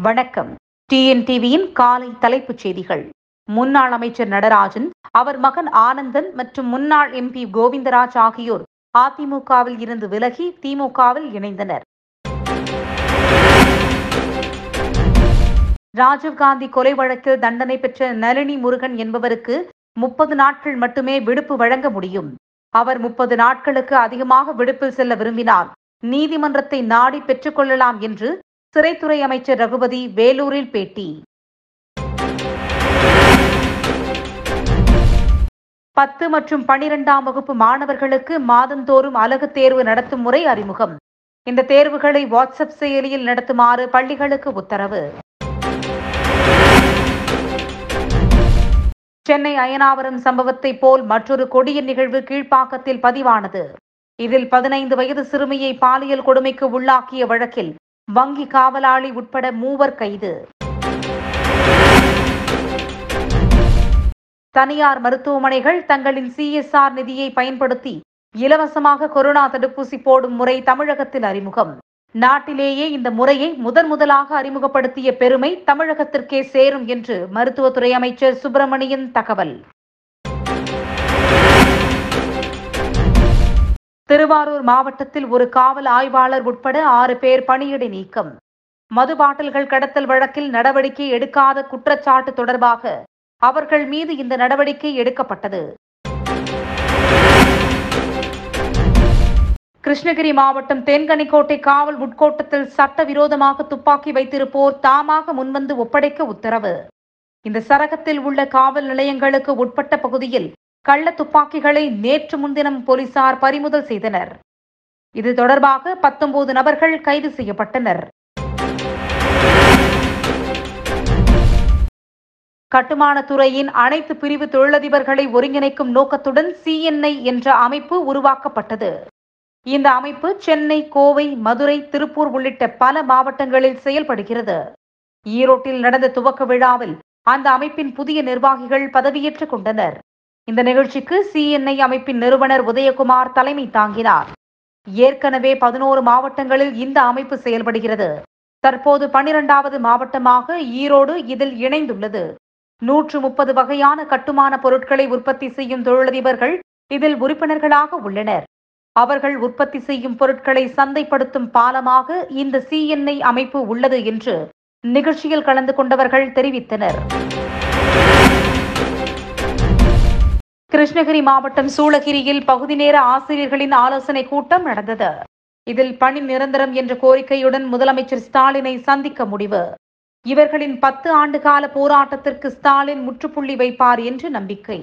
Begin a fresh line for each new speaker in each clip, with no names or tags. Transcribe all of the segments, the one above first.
வணக்கம் டிஎன்டிவியின் காலை தலைப்புச் செய்திகள் முன்னாள் அமைச்சர் நடராஜன் அவர் மகன் ஆனந்தன் மற்றும் முன்னாள் எம்பி கோவிந்தராஜ் ஆகியோர் அதிமுகவில் இருந்து விலகி திமுகவில் இணைந்தனர் ராஜீவ்காந்தி கொலை வழக்கில் தண்டனை பெற்ற நளினி முருகன் என்பவருக்கு முப்பது நாட்கள் மட்டுமே விடுப்பு வழங்க முடியும் அவர் முப்பது நாட்களுக்கு அதிகமாக விடுப்பில் செல்ல விரும்பினால் நீதிமன்றத்தை நாடி பெற்றுக்கொள்ளலாம் என்று சிறைத்துறை அமைச்சர் ரகுபதி வேலூரில் பேட்டி பத்து மற்றும் பனிரெண்டாம் வகுப்பு மாணவர்களுக்கு மாதந்தோறும் அலகு தேர்வு நடத்தும் முறை அறிமுகம் இந்த தேர்வுகளை வாட்ஸ்அப் செயலியில் நடத்துமாறு பள்ளிகளுக்கு உத்தரவு சென்னை அயனாவரம் சம்பவத்தை போல் மற்றொரு கொடிய நிகழ்வு கீழ்ப்பாக்கத்தில் பதிவானது இதில் பதினைந்து வயது சிறுமியை பாலியல் கொடுமைக்கு உள்ளாக்கிய வழக்கில் வங்கி காவலாளி உட்பட மூவர் கைது தனியார் மருத்துவமனைகள் தங்களின் சிஎஸ்ஆர் நிதியை பயன்படுத்தி இலவசமாக கொரோனா தடுப்பூசி போடும் முறை தமிழகத்தில் அறிமுகம் நாட்டிலேயே இந்த முறையை முதன் முதலாக அறிமுகப்படுத்திய பெருமை தமிழகத்திற்கே சேரும் என்று மருத்துவத்துறை அமைச்சர் சுப்பிரமணியன் தகவல் திருவாரூர் மாவட்டத்தில் ஒரு காவல் ஆய்வாளர் உட்பட ஆறு பேர் பணியிடை நீக்கம் மது பாட்டில்கள் கடத்தல் வழக்கில் நடவடிக்கை எடுக்காத குற்றச்சாட்டு தொடர்பாக அவர்கள் மீது இந்த நடவடிக்கை எடுக்கப்பட்டது கிருஷ்ணகிரி மாவட்டம் தேன்கனிக்கோட்டை காவல் உட்கோட்டத்தில் சட்டவிரோதமாக துப்பாக்கி வைத்திருப்போர் தாமாக முன்வந்து ஒப்படைக்க உத்தரவு இந்த சரகத்தில் உள்ள காவல் நிலையங்களுக்கு உட்பட்ட பகுதியில் கள்ள துப்பாக்கிகளை நேற்று முன்தினம் போலீசார் பறிமுதல் செய்தனர் இது தொடர்பாக பத்தொன்பது நபர்கள் கைது செய்யப்பட்டனர் கட்டுமான துறையின் அனைத்து பிரிவு தொழிலதிபர்களை ஒருங்கிணைக்கும் நோக்கத்துடன் சிஎன்ஐ என்ற அமைப்பு உருவாக்கப்பட்டது இந்த அமைப்பு சென்னை கோவை மதுரை திருப்பூர் உள்ளிட்ட பல மாவட்டங்களில் செயல்படுகிறது ஈரோட்டில் நடந்த துவக்க விழாவில் அந்த அமைப்பின் புதிய நிர்வாகிகள் பதவியேற்றுக் கொண்டனர் இந்த நிகழ்ச்சிக்கு சிஎன்ஐ அமைப்பின் நிறுவனர் உதயகுமார் தலைமை தாங்கினார் ஏற்கனவே பதினோரு மாவட்டங்களில் இந்த அமைப்பு செயல்படுகிறது தற்போது பனிரெண்டாவது மாவட்டமாக ஈரோடு இதில் இணைந்துள்ளது நூற்று முப்பது வகையான கட்டுமான பொருட்களை உற்பத்தி செய்யும் தொழிலதிபர்கள் இதில் உறுப்பினர்களாக உள்ளனர் அவர்கள் உற்பத்தி செய்யும் பொருட்களை சந்தைப்படுத்தும் பாலமாக இந்த சிஎன்ஐ அமைப்பு உள்ளது என்று நிகழ்ச்சியில் கலந்து கொண்டவர்கள் தெரிவித்தனர் கிருஷ்ணகிரி மாவட்டம் சூளகிரியில் பகுதி நேர ஆசிரியர்களின் ஆலோசனை கூட்டம் நடந்தது இதில் பணி நிரந்தரம் என்ற கோரிக்கையுடன் முதலமைச்சர் ஸ்டாலினை சந்திக்க முடிவு இவர்களின் பத்து ஆண்டு கால போராட்டத்திற்கு ஸ்டாலின் முற்றுப்புள்ளி வைப்பார் என்று நம்பிக்கை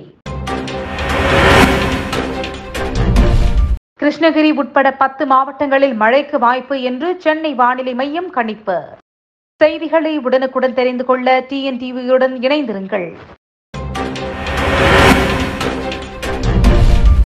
கிருஷ்ணகிரி உட்பட பத்து மாவட்டங்களில் மழைக்கு வாய்ப்பு என்று சென்னை வானிலை மையம் கணிப்பு செய்திகளை உடனுக்குடன் தெரிந்து கொள்ள டிஎன்டிவியுடன் இணைந்திருங்கள்